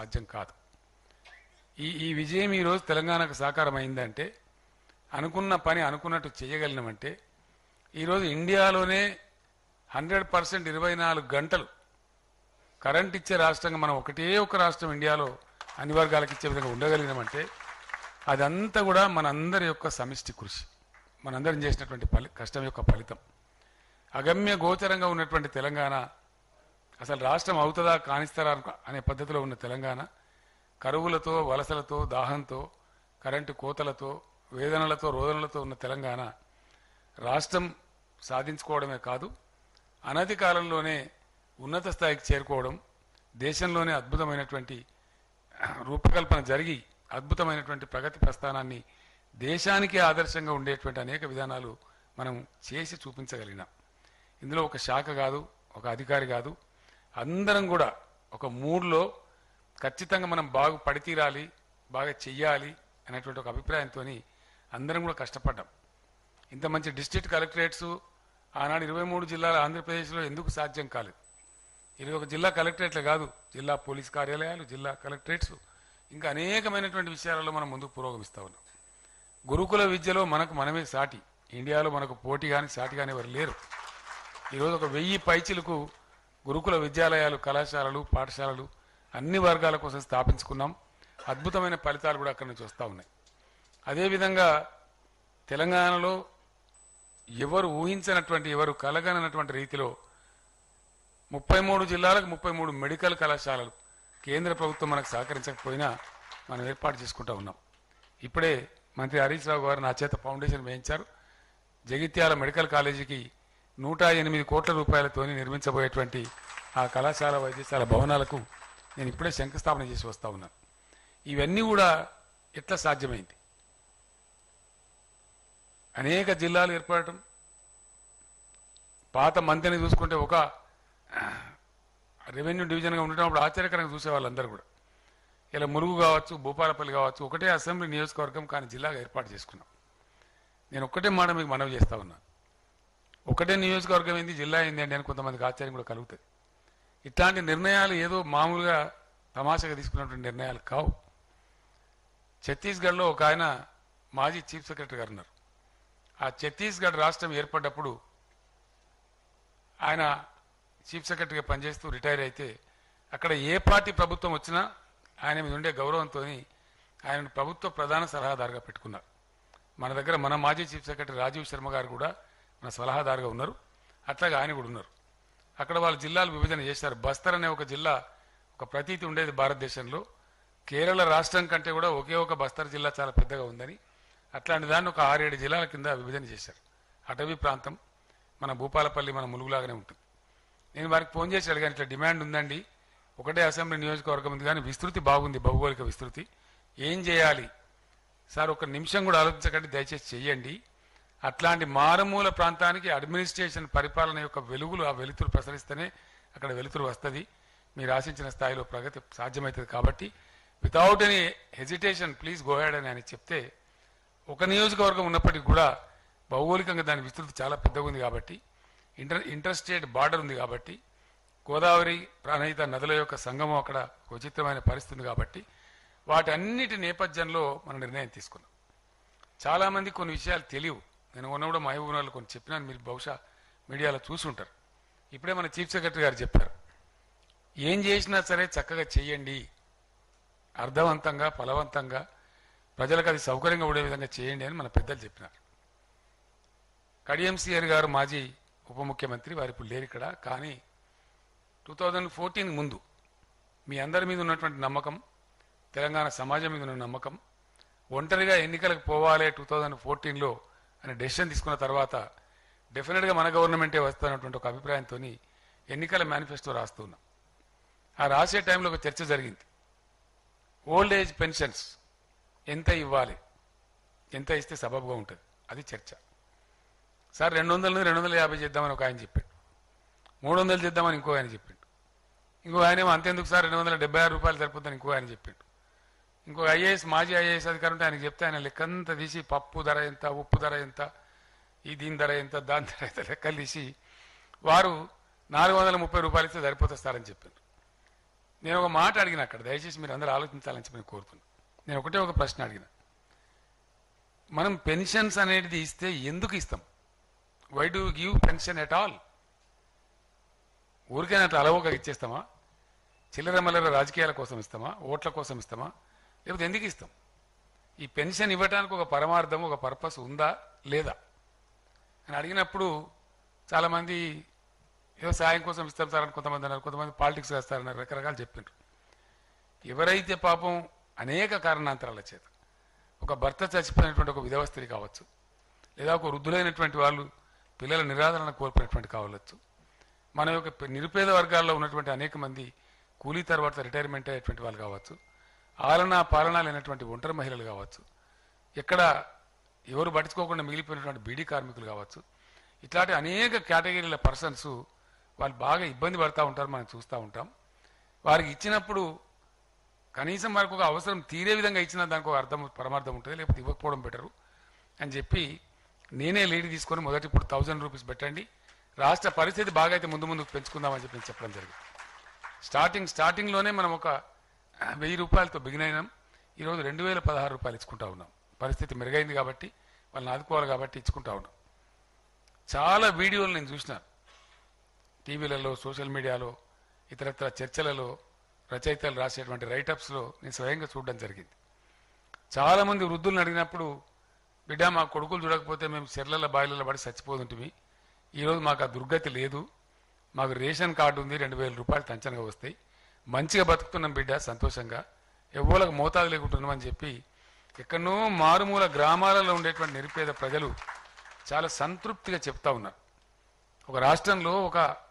సాధ్యం కాదు ఈ ఈ విజయం ఈరోజు తెలంగాణకు సాకారం అయిందంటే అనుకున్న పని అనుకున్నట్టు చేయగలిగినామంటే ఈరోజు ఇండియాలోనే హండ్రెడ్ పర్సెంట్ ఇరవై నాలుగు గంటలు కరెంట్ ఇచ్చే రాష్ట్రంగా మనం ఒకటే ఒక రాష్ట్రం ఇండియాలో అన్ని వర్గాలకు ఇచ్చే విధంగా ఉండగలిగినామంటే అదంతా కూడా మనందరి యొక్క సమిష్టి కృషి మనందరం చేసినటువంటి ఫలి కష్టం యొక్క ఫలితం అగమ్య గోచరంగా ఉన్నటువంటి తెలంగాణ అసలు రాష్ట్రం అవుతుందా కానిస్తారా అనుకో- అనే పద్ధతిలో ఉన్న తెలంగాణ కరువులతో వలసలతో దాహంతో కరెంటు కోతలతో వేదనలతో రోదనలతో ఉన్న తెలంగాణ రాష్ట్రం సాధించుకోవడమే కాదు అనతి కాలంలోనే ఉన్నత స్థాయికి చేరుకోవడం దేశంలోనే అద్భుతమైనటువంటి రూపకల్పన జరిగి అద్భుతమైనటువంటి ప్రగతి ప్రస్థానాన్ని దేశానికి ఆదర్శంగా ఉండేటువంటి అనేక విధానాలు మనం చేసి చూపించగలిగినాం ఇందులో ఒక శాఖ కాదు ఒక అధికారి కాదు అందరం కూడా ఒక మూడ్లో ఖచ్చితంగా మనం బాగా పడితీరాలి బాగా చెయ్యాలి అనేటువంటి ఒక అభిప్రాయంతో అందరం కూడా కష్టపడ్డాం ఇంత మంచి డిస్ట్రిక్ట్ కలెక్టరేట్స్ ఆనాడు ఇరవై మూడు జిల్లాల ఆంధ్రప్రదేశ్లో ఎందుకు సాధ్యం కాలేదు ఇది ఒక జిల్లా కలెక్టరేట్లే కాదు జిల్లా పోలీస్ కార్యాలయాలు జిల్లా కలెక్టరేట్స్ ఇంకా అనేకమైనటువంటి విషయాలలో మనం ముందుకు పురోగమిస్తా ఉన్నాం గురుకుల విద్యలో మనకు మనమే సాటి ఇండియాలో మనకు పోటీ కానీ సాటి కానీ ఎవరు లేరు ఈరోజు ఒక వెయ్యి పైచిలకు గురుకుల విద్యాలయాలు కళాశాలలు పాఠశాలలు అన్ని వర్గాల కోసం స్థాపించుకున్నాం అద్భుతమైన ఫలితాలు కూడా అక్కడి నుంచి వస్తూ ఉన్నాయి అదేవిధంగా తెలంగాణలో ఎవరు ఊహించినటువంటి ఎవరు కలగనటువంటి రీతిలో ముప్పై మూడు జిల్లాలకు ముప్పై మూడు మెడికల్ కళాశాలలు కేంద్ర ప్రభుత్వం మనకు సహకరించకపోయినా మనం ఏర్పాటు చేసుకుంటా ఉన్నాం ఇప్పుడే మంత్రి హరీష్ రావు గారు నా చేత ఫౌండేషన్ వేయించారు జగిత్యాల మెడికల్ కాలేజీకి నూట ఎనిమిది కోట్ల రూపాయలతోని నిర్మించబోయేటువంటి ఆ కళాశాల వైద్యశాల భవనాలకు నేను ఇప్పుడే శంకుస్థాపన చేసి వస్తా ఉన్నాను ఇవన్నీ కూడా ఎట్లా సాధ్యమైంది అనేక జిల్లాలు ఏర్పడటం పాత మంత్రిని చూసుకుంటే ఒక రెవెన్యూ డివిజన్గా ఉండటం అప్పుడు ఆశ్చర్యకరంగా చూసే వాళ్ళందరూ కూడా ఇలా మురుగు కావచ్చు భూపాలపల్లి కావచ్చు ఒకటే అసెంబ్లీ నియోజకవర్గం కానీ జిల్లాగా ఏర్పాటు చేసుకున్నాం నేను ఒక్కటే మాట మీకు మనవి చేస్తా ఉన్నా ఒకటే నియోజకవర్గం ఏంది జిల్లా ఏంది అండి అని కొంతమందికి ఆశ్చర్యం కూడా కలుగుతుంది ఇట్లాంటి నిర్ణయాలు ఏదో మామూలుగా తమాషగా తీసుకున్నటువంటి నిర్ణయాలు కావు ఛత్తీస్గఢ్లో ఒక ఆయన మాజీ చీఫ్ సెక్రటరీ గారు ఉన్నారు ఆ ఛత్తీస్గఢ్ రాష్ట్రం ఏర్పడ్డప్పుడు ఆయన చీఫ్ సెక్రటరీగా పనిచేస్తూ రిటైర్ అయితే అక్కడ ఏ పార్టీ ప్రభుత్వం వచ్చినా ఆయన మీద ఉండే గౌరవంతో ఆయన ప్రభుత్వ ప్రధాన సలహాదారుగా పెట్టుకున్నారు మన దగ్గర మన మాజీ చీఫ్ సెక్రటరీ రాజీవ్ శర్మ గారు కూడా మన సలహాదారుగా ఉన్నారు అట్లాగే ఆయన కూడా ఉన్నారు అక్కడ వాళ్ళ జిల్లాలు విభజన చేశారు బస్తర్ అనే ఒక జిల్లా ఒక ప్రతీతి ఉండేది భారతదేశంలో కేరళ రాష్ట్రం కంటే కూడా ఒకే ఒక బస్తర్ జిల్లా చాలా పెద్దగా ఉందని అట్లాంటి దాన్ని ఒక ఆరేడు జిల్లాల కింద విభజన చేశారు అటవీ ప్రాంతం మన భూపాలపల్లి మన ములుగులాగానే ఉంటుంది నేను వారికి ఫోన్ చేసి అడిగాను ఇట్లా డిమాండ్ ఉందండి ఒకటే అసెంబ్లీ నియోజకవర్గం ఉంది కానీ విస్తృతి బాగుంది భౌగోళిక విస్తృతి ఏం చేయాలి సార్ ఒక నిమిషం కూడా ఆలోచించకండి దయచేసి చెయ్యండి అట్లాంటి మారుమూల ప్రాంతానికి అడ్మినిస్ట్రేషన్ పరిపాలన యొక్క వెలుగులు ఆ వెలుతురు ప్రసరిస్తేనే అక్కడ వెలుతురు వస్తుంది మీరు ఆశించిన స్థాయిలో ప్రగతి సాధ్యమవుతుంది కాబట్టి without any hesitation please go head అని ఆయన చెప్తే ఒక నియోజకవర్గం ఉన్నప్పటికీ కూడా భౌగోళికంగా దాని విస్తృతి చాలా పెద్దగా ఉంది కాబట్టి ఇంటర్ ఇంటర్ స్టేట్ బార్డర్ ఉంది కాబట్టి గోదావరి ప్రాణహిత నదుల యొక్క సంగమం అక్కడ ఒక విచిత్రమైన పరిస్థితి ఉంది కాబట్టి వాటన్నిటి నేపథ్యంలో మనం నిర్ణయం తీసుకున్నాం చాలామంది కొన్ని విషయాలు తెలియవు నేను ఉన్న కూడా మహబూబ్నగర్లో కొన్ని చెప్పినాను మీరు బహుశా మీడియాలో చూసి ఉంటారు ఇప్పుడే మన చీఫ్ సెక్రటరీ గారు చెప్పారు ఏం చేసినా సరే చక్కగా చేయండి అర్థవంతంగా ఫలవంతంగా ప్రజలకు అది సౌకర్యంగా ఉండే విధంగా చేయండి అని మన పెద్దలు చెప్పినారు కడియం సిఆర్ గారు మాజీ ఉప ముఖ్యమంత్రి వారు ఇప్పుడు లేరు ఇక్కడ కానీ టూ థౌజండ్ ఫోర్టీన్ ముందు మీ అందరి మీద ఉన్నటువంటి నమ్మకం తెలంగాణ సమాజం మీద ఉన్న నమ్మకం ఒంటరిగా ఎన్నికలకు పోవాలి టూ థౌజండ్ ఫోర్టీన్లో అనే డెసిషన్ తీసుకున్న తర్వాత డెఫినెట్గా మన గవర్నమెంటే వస్తున్నటువంటి ఒక అభిప్రాయంతో ఎన్నికల మేనిఫెస్టో రాస్తున్నాం ఆ రాసే టైంలో ఒక చర్చ జరిగింది ఓల్డ్ ఏజ్ పెన్షన్స్ ఎంత ఇవ్వాలి ఎంత ఇస్తే సబబుగా ఉంటుంది అది చర్చ సార్ రెండు వందల నుంచి రెండు వందల యాభై చేద్దామని ఒక ఆయన చెప్పాడు మూడు వందలు చేద్దామని ఇంకో ఆయన చెప్పాడు ఇంకో ఆయన ఏమో అంతెందుకు సార్ రెండు వందల డెబ్బై ఆరు రూపాయలు సరిపోతుందని ఇంకో ఆయన చెప్పాడు ఇంకో ఐఏఎస్ మాజీ ఐఏఎస్ అధికారి ఉంటే ఆయనకి చెప్తే ఆయన లెక్కంతా తీసి పప్పు ధర ఎంత ఉప్పు ధర ఎంత ఈ దీని ధర ఎంత దాని ధర ఎంత లెక్కలు తీసి వారు నాలుగు వందల ముప్పై రూపాయలు ఇస్తే సరిపోతుంది సార్ అని చెప్పారు నేను ఒక మాట అడిగిన అక్కడ దయచేసి మీరు అందరూ ఆలోచించాలని చెప్పి నేను కోరుతున్నాను నేను ఒకటే ఒక ప్రశ్న అడిగిన మనం పెన్షన్స్ అనేది ఇస్తే ఎందుకు ఇస్తాం why do give pension at all ఊరికైనా అట్లా అలవోగా ఇచ్చేస్తామా చిల్లర మల్లర రాజకీయాల కోసం ఇస్తామా ఓట్ల కోసం ఇస్తామా లేకపోతే ఎందుకు ఇస్తాం ఈ పెన్షన్ ఇవ్వడానికి ఒక పరమార్థం ఒక పర్పస్ ఉందా లేదా అని అడిగినప్పుడు చాలామంది ఏదో సాయం కోసం ఇస్తాం సార్ అని కొంతమంది అన్నారు కొంతమంది పాలిటిక్స్ వేస్తారన్నారు రకరకాలు చెప్పిండ్రు ఎవరైతే పాపం అనేక కారణాంతరాల చేత ఒక భర్త చచ్చిపోయినటువంటి ఒక విధవ స్త్రీ కావచ్చు లేదా ఒక వృద్ధులైనటువంటి వాళ్ళు పిల్లల నిరాదరణ కోల్పోయినటువంటి కావచ్చు మన యొక్క ప- నిరుపేద వర్గాల్లో ఉన్నటువంటి అనేక మంది కూలీ తర్వాత రిటైర్మెంట్ అయ్యేటువంటి వాళ్ళు కావచ్చు ఆలన పాలన లేనటువంటి ఒంటరి మహిళలు కావచ్చు ఎక్కడ ఎవరు పట్టించుకోకుండా మిగిలిపోయినటువంటి బీడీ కార్మికులు కావచ్చు ఇట్లాంటి అనేక కేటగిరీల పర్సన్స్ వాళ్ళు బాగా ఇబ్బంది పడతా ఉంటారు మనం చూస్తూ ఉంటాం వారికి ఇచ్చినప్పుడు కనీసం వారికి ఒక అవసరం తీరే విధంగా ఇచ్చిన దానికి ఒక అర్థం పరమార్థం ఉంటుంది లేకపోతే ఇవ్వకపోవడం బెటరు అని చెప్పి నేనే లీడ్ తీసుకొని మొదటి ఇప్పుడు థౌజండ్ రూపీస్ పెట్టండి రాష్ట్ర పరిస్థితి బాగా అయితే ముందు ముందుకు పెంచుకుందామని చెప్పి నేను చెప్పడం జరిగింది స్టార్టింగ్ స్టార్టింగ్లోనే మనం ఒక వెయ్యి రూపాయలతో బిగిన్ అయినాం ఈరోజు రెండు వేల పదహారు రూపాయలు ఇచ్చుకుంటా ఉన్నాం పరిస్థితి మెరుగైంది కాబట్టి వాళ్ళని ఆదుకోవాలి కాబట్టి ఇచ్చుకుంటా ఉన్నాం చాలా వీడియోలు నేను చూసిన టీవీలలో సోషల్ మీడియాలో ఇతరత్ర చర్చలలో రచయితలు రాసేటువంటి రైటప్స్లో నేను స్వయంగా చూడడం జరిగింది చాలామంది వృద్ధులను అడిగినప్పుడు బిడ్డ మా కొడుకులు చూడకపోతే మేము చెర్లల బాయిలలో పడి చచ్చిపోతుంటిమి ఈరోజు మాకు ఆ దుర్గతి లేదు మాకు రేషన్ కార్డు ఉంది రెండు వేల రూపాయలు తంచనగా వస్తాయి మంచిగా బతుకుతున్నాం బిడ్డ సంతోషంగా ఎవ్వలకు మోతాదు లేకుంటున్నామని చెప్పి ఎక్కడనో మారుమూల గ్రామాలలో ఉండేటువంటి నిరుపేద ప్రజలు చాలా సంతృప్తిగా చెప్తా ఉన్నారు ఒక రాష్ట్రంలో ఒక